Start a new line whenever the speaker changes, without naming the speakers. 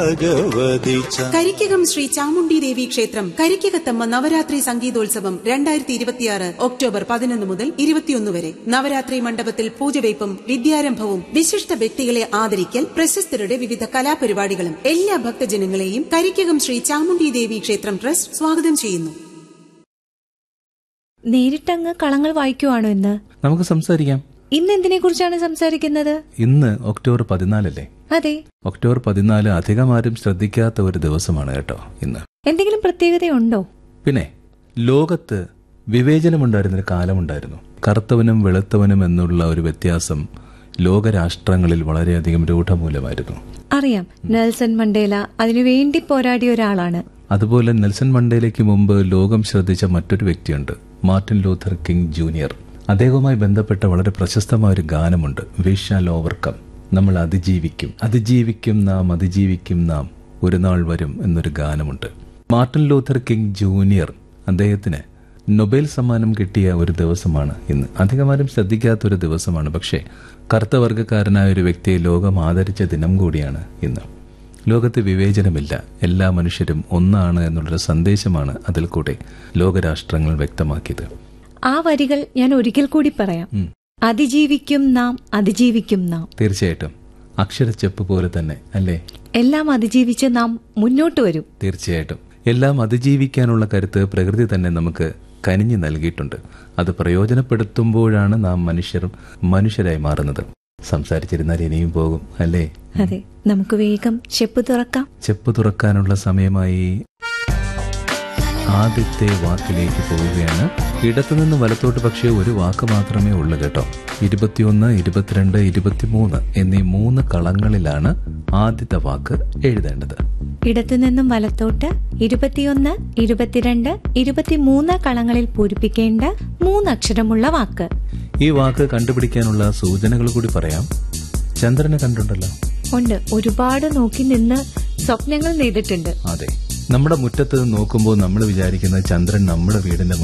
ഭഗവതി ച
കരിക്കകം ശ്രീ ചാമുണ്ഡി ദേവി ക്ഷേത്രം കരിക്കകത്തമ്മ നവരാത്രി സംഗീതോത്സവം രണ്ടായിരത്തി ഇരുപത്തിയാറ് ഒക്ടോബർ പതിനൊന്ന് മുതൽ ഇരുപത്തിയൊന്ന് വരെ നവരാത്രി മണ്ഡപത്തിൽ പൂജവയ്പും വിദ്യാരംഭവും വിശിഷ്ട വ്യക്തികളെ ആദരിക്കൽ പ്രശസ്തരുടെ വിവിധ കലാപരിപാടികളും എല്ലാ ഭക്തജനങ്ങളെയും കരിക്കകം ശ്രീ ചാമുണ്ഡി ദേവി ക്ഷേത്രം ട്രസ്റ്റ് സ്വാഗതം ചെയ്യുന്നു
നേരിട്ടങ്ങ് കളങ്ങൾ വായിക്കുവാണോ ഇന്ന്
നമുക്ക് സംസാരിക്കാം
ഇന്ന് എന്തിനെ കുറിച്ചാണ് സംസാരിക്കുന്നത്
ഇന്ന് ഒക്ടോബർ പതിനാലല്ലേ
അതെ
ഒക്ടോബർ പതിനാല് അധികം ആരും ശ്രദ്ധിക്കാത്ത ഒരു ദിവസമാണ് കേട്ടോ ഇന്ന്
എന്തെങ്കിലും പ്രത്യേകതയുണ്ടോ
പിന്നെ ലോകത്ത് വിവേചനമുണ്ടായിരുന്നൊരു കാലമുണ്ടായിരുന്നു കറുത്തവനും വെളുത്തവനും എന്നുള്ള ഒരു വ്യത്യാസം ലോകരാഷ്ട്രങ്ങളിൽ വളരെയധികം രൂഢമൂലമായിരുന്നു
അറിയാം നെൽസൺ മണ്ടേല അതിനുവേണ്ടി പോരാടിയ ഒരാളാണ്
അതുപോലെ നെൽസൺ മണ്ടേലയ്ക്ക് മുമ്പ് ലോകം ശ്രദ്ധിച്ച മറ്റൊരു വ്യക്തിയുണ്ട് മാർട്ടിൻ ലൂഥർ കിങ് ജൂനിയർ അദ്ദേഹവുമായി ബന്ധപ്പെട്ട വളരെ പ്രശസ്തമായ ഒരു ഗാനമുണ്ട് വി ഷാൽ ഓവർകം നമ്മൾ അതിജീവിക്കും അതിജീവിക്കും നാം അതിജീവിക്കും നാം ഒരു നാൾ വരും എന്നൊരു ഗാനമുണ്ട് മാർട്ടിൻ ലൂഥർ കിങ് ജൂനിയർ അദ്ദേഹത്തിന് നൊബേൽ സമ്മാനം കിട്ടിയ ഒരു ദിവസമാണ് ഇന്ന് അധികമാരും ശ്രദ്ധിക്കാത്ത ഒരു ദിവസമാണ് പക്ഷേ കറുത്ത വർഗ്ഗക്കാരനായ ഒരു വ്യക്തിയെ ലോകം ആദരിച്ച ദിനം കൂടിയാണ് ഇന്ന് ലോകത്ത് വിവേചനമില്ല എല്ലാ മനുഷ്യരും ഒന്നാണ് എന്നുള്ളൊരു സന്ദേശമാണ് അതിൽ കൂടെ ലോകരാഷ്ട്രങ്ങൾ വ്യക്തമാക്കിയത്
ആ വരികൾ ഞാൻ ഒരിക്കൽ കൂടി പറയാം അതിജീവിക്കും നാം അതിജീവിക്കും നാം
തീർച്ചയായിട്ടും അക്ഷരച്ചെപ്പ് പോലെ തന്നെ അല്ലേ
എല്ലാം അതിജീവിച്ച് നാം മുന്നോട്ട് വരും
തീർച്ചയായിട്ടും എല്ലാം അതിജീവിക്കാനുള്ള കരുത്ത് പ്രകൃതി തന്നെ നമുക്ക് കനിഞ്ഞു നൽകിയിട്ടുണ്ട് അത് പ്രയോജനപ്പെടുത്തുമ്പോഴാണ് നാം മനുഷ്യർ മനുഷ്യരായി മാറുന്നത് സംസാരിച്ചിരുന്നാൽ ഇനിയും പോകും അല്ലേ
അതെ നമുക്ക് വേഗം ചെപ്പ് തുറക്കാം
ചെപ്പ് തുറക്കാനുള്ള സമയമായി ആദ്യത്തെ വാക്കിലേക്ക് പോവുകയാണ് ഇടത്തുനിന്ന് വലത്തോട്ട് പക്ഷേ ഒരു വാക്ക് മാത്രമേ ഉള്ളൂ കേട്ടോ ഇരുപത്തിയൊന്ന് ഇരുപത്തിരണ്ട് ഇരുപത്തിമൂന്ന് എന്നീ മൂന്ന് കളങ്ങളിലാണ് ആദ്യത്തെ വാക്ക് എഴുതേണ്ടത്
ഇടത്തുനിന്നും വലത്തോട്ട് ഇരുപത്തിയൊന്ന് ഇരുപത്തിരണ്ട് ഇരുപത്തിമൂന്ന് കളങ്ങളിൽ പൂരിപ്പിക്കേണ്ട മൂന്നക്ഷരമുള്ള വാക്ക്
ഈ വാക്ക് കണ്ടുപിടിക്കാനുള്ള സൂചനകൾ കൂടി പറയാം ചന്ദ്രനെ കണ്ടുണ്ടല്ലോ
ഉണ്ട് ഒരുപാട് നോക്കി നിന്ന് സ്വപ്നങ്ങൾ നെയ്തിട്ടുണ്ട്
അതെ നമ്മുടെ മുറ്റത്ത് നോക്കുമ്പോൾ നമ്മൾ വിചാരിക്കുന്നത് ചന്ദ്രൻ നമ്മുടെ വീടിന്റെ